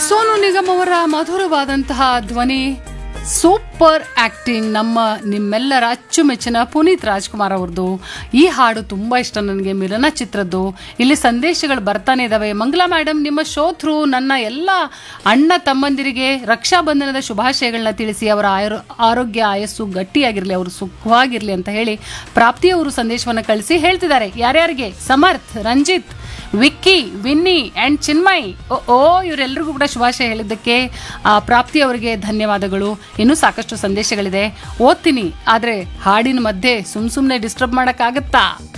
ಸೋನು ನಿಗಮ್ ಅವರ ಮಧುರವಾದಂತಹ ಧ್ವನಿ super acting ನಮ್ಮ ನಿಮ್ಮೆಲ್ಲರ ಅಚ್ಚುಮೆಚ್ಚಿನ ಪುನೀತ್ ರಾಜ್ಕುಮಾರ್ ಅವ್ರದ್ದು ಈ ಹಾಡು ತುಂಬಾ ಇಷ್ಟ ನನಗೆ ಮಿಲನ ಚಿತ್ರದ್ದು ಇಲ್ಲಿ ಸಂದೇಶಗಳು ಬರ್ತಾನೆ ಇದಾವೆ ಮಂಗಲಾ ಮೇಡಮ್ ನಿಮ್ಮ ಶೋ ಥ್ರೂ ನನ್ನ ಎಲ್ಲ ಅಣ್ಣ ತಮ್ಮಂದಿರಿಗೆ ರಕ್ಷಾಬಂಧನದ ಶುಭಾಶಯಗಳನ್ನ ತಿಳಿಸಿ ಅವರ ಆಯರು ಆರೋಗ್ಯ ಆಯಸ್ಸು ಗಟ್ಟಿಯಾಗಿರಲಿ ಅವರು ಸುಖವಾಗಿರಲಿ ಅಂತ ಹೇಳಿ ಪ್ರಾಪ್ತಿಯವರು ಸಂದೇಶವನ್ನು ಕಳಿಸಿ ಹೇಳ್ತಿದ್ದಾರೆ ಯಾರ್ಯಾರಿಗೆ ಸಮರ್ಥ್ ರಂಜಿತ್ ವಿಕ್ಕಿ ವಿನ್ನಿ ಅಂಡ್ ಚಿನ್ಮಯ್ ಓ ಓ ಇವರೆಲ್ಲರಿಗೂ ಕೂಡ ಶುಭಾಶಯ ಹೇಳಿದ್ದಕ್ಕೆ ಆ, ಪ್ರಾಪ್ತಿ ಅವರಿಗೆ ಧನ್ಯವಾದಗಳು ಇನ್ನೂ ಸಾಕಷ್ಟು ಸಂದೇಶಗಳಿದೆ ಓದ್ತೀನಿ ಆದರೆ ಹಾಡಿನ ಮಧ್ಯೆ ಸುಮ್ ಸುಮ್ಮನೆ ಡಿಸ್ಟರ್ಬ್ ಮಾಡೋಕ್ಕಾಗತ್ತಾ